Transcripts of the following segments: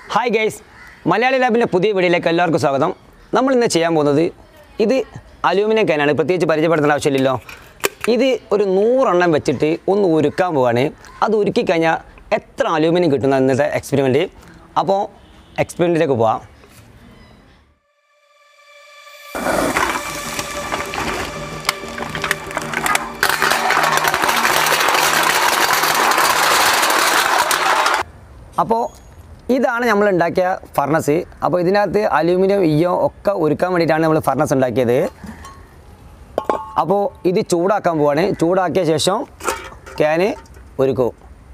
hi guys Malayali ലാബിൻ്റെ പുതിയ വീഡിയോയിലേക്ക് എല്ലാവർക്കും സ്വാഗതം നമ്മൾ ഇന്ന് ചെയ്യാൻ പോകുന്നത് ഇത് അലൂമിനിയം ക്യാനാണ് പ്രത്യേകിച്ച് പരിചയപ്പെടുത്തേണ്ട ആവശ്യമില്ലല്ലോ ഇത് ഒരു നൂറെണ്ണം വെച്ചിട്ട് ഒന്ന് ഉരുക്കാൻ പോവാണ് അത് ഉരുക്കി കഴിഞ്ഞാൽ എത്ര അലൂമിനിയം കിട്ടുന്ന ഇന്നത്തെ എക്സ്പെരിമെൻറ്റ് അപ്പോൾ എക്സ്പെരിമെൻറ്റിലേക്ക് പോവാം അപ്പോൾ ഇതാണ് നമ്മൾ ഉണ്ടാക്കിയ ഫർണസ് അപ്പോൾ ഇതിനകത്ത് അലൂമിനിയം ഇയ്യോ ഒക്കെ ഒരുക്കാൻ വേണ്ടിയിട്ടാണ് നമ്മൾ ഫർണസ് ഉണ്ടാക്കിയത് അപ്പോൾ ഇത് ചൂടാക്കാൻ പോവാണ് ചൂടാക്കിയ ശേഷം ക്യാന് ഒരുക്കും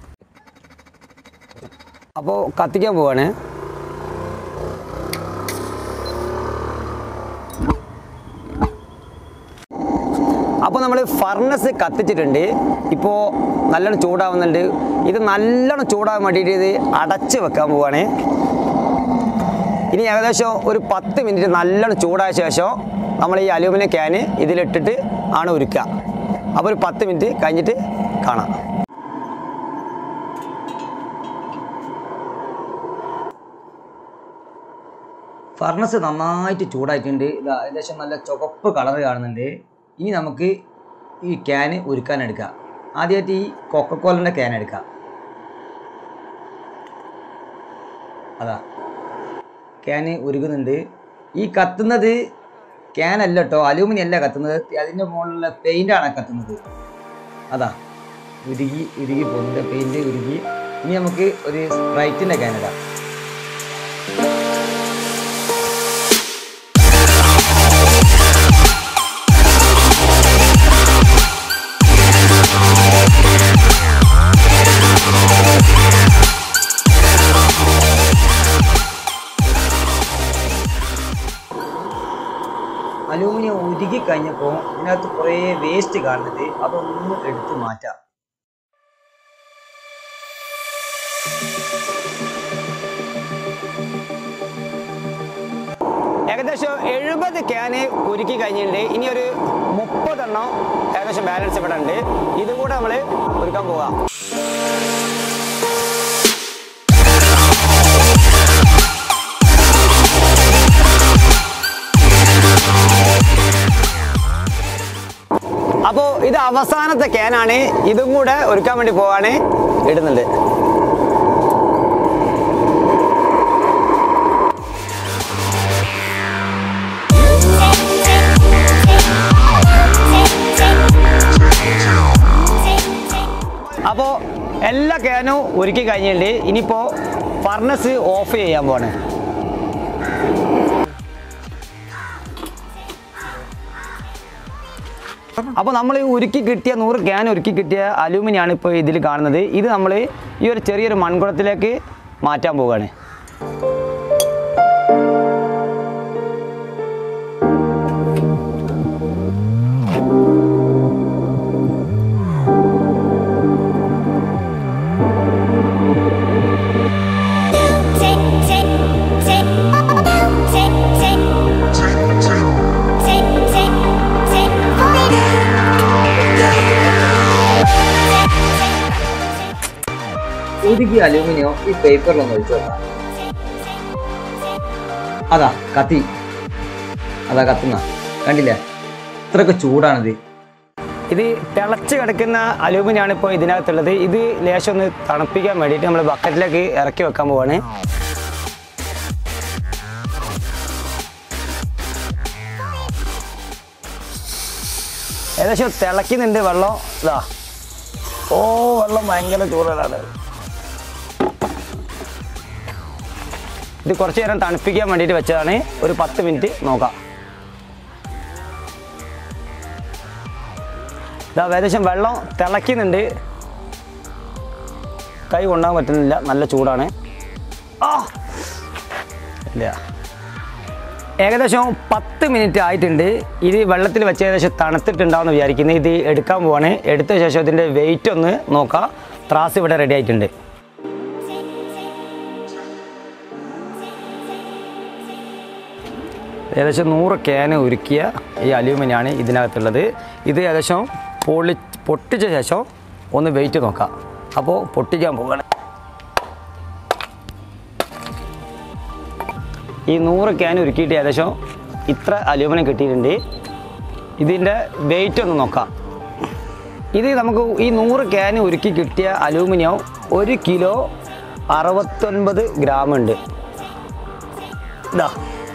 അപ്പോൾ കത്തിക്കാൻ പോവാണ് അപ്പോൾ നമ്മൾ ഫർണസ് കത്തിച്ചിട്ടുണ്ട് ഇപ്പോൾ നല്ലോണം ചൂടാവുന്നുണ്ട് ഇത് നല്ലോണം ചൂടാകാൻ വേണ്ടിയിട്ട് ഇത് അടച്ച് വെക്കാൻ പോവാണ് ഇനി ഏകദേശം ഒരു പത്ത് മിനിറ്റ് നല്ലോണം ചൂടായ ശേഷം നമ്മൾ ഈ അലൂമിനിയം ക്യാന് ഇതിലിട്ടിട്ട് ആണ് ഉരുക്കുക അപ്പോൾ ഒരു പത്ത് മിനിറ്റ് കഴിഞ്ഞിട്ട് കാണാം ഫർണസ് നന്നായിട്ട് ചൂടായിട്ടുണ്ട് ഇത് ഏകദേശം നല്ല ചുവപ്പ് കളർ കാണുന്നുണ്ട് ഇനി നമുക്ക് ഈ ക്യാന് ഉരുക്കാൻ എടുക്കാം ആദ്യമായിട്ട് ഈ കൊക്കക്കോലിൻ്റെ ക്യാൻ എടുക്കാം അതാ ക്യാന് ഉരുകുന്നുണ്ട് ഈ കത്തുന്നത് ക്യാനല്ല കേട്ടോ അലൂമിനിയം അല്ല കത്തുന്നത് അതിൻ്റെ മുകളിലുള്ള പെയിൻ്റാണ് കത്തുന്നത് അതാ ഉരുകി ഉരുകി പോകുന്നുണ്ട് പെയിൻറ്റ് ഉരുകി ഇനി നമുക്ക് ഒരു സ്പ്രൈറ്റിൻ്റെ ക്യാൻ ഇടാം അലൂമിനിയം ഉരുകി കഴിഞ്ഞപ്പോൾ ഇതിനകത്ത് കുറേ വേസ്റ്റ് കാണുന്നത് അതൊന്ന് എടുത്ത് മാറ്റാം ഏകദേശം എഴുപത് ക്യാന് ഉരുക്കി കഴിഞ്ഞിട്ടുണ്ട് ഇനി ഒരു മുപ്പതെണ്ണം ഏകദേശം ബാലൻസ് ഇവിടെ ഉണ്ട് ഇതും കൂടെ നമ്മൾ ഒരുക്കാൻ പോകാം അപ്പോൾ ഇത് അവസാനത്തെ ക്യാനാണ് ഇതും കൂടെ ഒരുക്കാൻ വേണ്ടി പോവാണ് ഇടുന്നുണ്ട് അപ്പോൾ എല്ലാ ക്യാനും ഒരുക്കി കഴിഞ്ഞിട്ടുണ്ട് ഇനിയിപ്പോൾ ഫർണസ് ഓഫ് ചെയ്യാൻ പോവാണ് അപ്പോൾ നമ്മൾ ഉരുക്കി കിട്ടിയ നൂറ് ക്യാൻ ഉരുക്കി കിട്ടിയ അലൂമിനിയാണ് ഇപ്പോൾ ഇതിൽ കാണുന്നത് ഇത് നമ്മൾ ഈ ഒരു ചെറിയൊരു മൺകുടത്തിലേക്ക് മാറ്റാൻ പോവുകയാണ് ഉരുക്കി അലൂമിനിയം ഈ പേപ്പറിലൊന്ന് ഒഴിച്ചു വെക്കാം അതാ കത്തി അതാ കത്തുന്ന കണ്ടില്ലേ ഇത്രയൊക്കെ ചൂടാണിത് ഇത് തിളച്ച് കിടക്കുന്ന അലൂമിനിയാണ് ഇപ്പോൾ ഇതിനകത്തുള്ളത് ഇത് ലേശം ഒന്ന് തണുപ്പിക്കാൻ വേണ്ടിയിട്ട് നമ്മൾ ബക്കറ്റിലേക്ക് ഇറക്കി വെക്കാൻ പോവാണ് ഏകദേശം തിളയ്ക്കുന്നുണ്ട് വെള്ളം ഇതാ ഓ വെള്ളം ഭയങ്കര ചൂടാണ് ഇത് കുറച്ച് നേരം തണുപ്പിക്കാൻ വേണ്ടിയിട്ട് വെച്ചതാണ് ഒരു പത്ത് മിനിറ്റ് നോക്കാം ഇതാ ഏകദേശം വെള്ളം തിളയ്ക്കുന്നുണ്ട് കൈ കൊണ്ടാൻ പറ്റുന്നില്ല നല്ല ചൂടാണ് ആ ഇല്ല ഏകദേശം പത്ത് മിനിറ്റ് ആയിട്ടുണ്ട് ഇത് വെള്ളത്തിൽ വെച്ച് ഏകദേശം തണുത്തിട്ടുണ്ടാവുമെന്ന് വിചാരിക്കുന്നത് ഇത് എടുക്കാൻ പോവാണ് എടുത്ത ശേഷം ഇതിൻ്റെ വെയിറ്റ് ഒന്ന് നോക്കാം ത്രാസ് ഇവിടെ റെഡി ആയിട്ടുണ്ട് ഏകദേശം നൂറ് ക്യാന് ഉരുക്കിയ ഈ അലൂമിനിയാണ് ഇതിനകത്തുള്ളത് ഇത് ഏകദേശം പൊളി പൊട്ടിച്ച ശേഷം ഒന്ന് വെയിറ്റ് നോക്കാം അപ്പോൾ പൊട്ടിക്കാൻ പോവുകയാണ് ഈ നൂറ് ക്യാൻ ഉരുക്കിയിട്ട് ഏകദേശം ഇത്ര അലൂമിനിയം കിട്ടിയിട്ടുണ്ട് ഇതിൻ്റെ വെയിറ്റ് ഒന്ന് നോക്കാം ഇത് നമുക്ക് ഈ നൂറ് ക്യാൻ ഉരുക്കി കിട്ടിയ അലൂമിനിയം ഒരു കിലോ അറുപത്തൊൻപത് ഗ്രാം ഉണ്ട് ഇതാ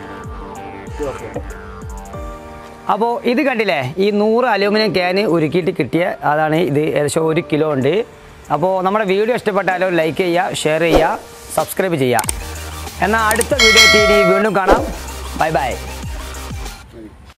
അപ്പോൾ ഇത് കണ്ടില്ലേ ഈ നൂറ് അലൂമിനിയം ക്യാന് ഉരുക്കിയിട്ട് കിട്ടിയ അതാണ് ഇത് ഏകദേശം ഒരു കിലോ ഉണ്ട് അപ്പോൾ നമ്മുടെ വീഡിയോ ഇഷ്ടപ്പെട്ടാലോ ലൈക്ക് ചെയ്യുക ഷെയർ ചെയ്യുക സബ്സ്ക്രൈബ് ചെയ്യുക എന്നാൽ അടുത്ത വീഡിയോ വീണ്ടും കാണാം ബൈ ബൈ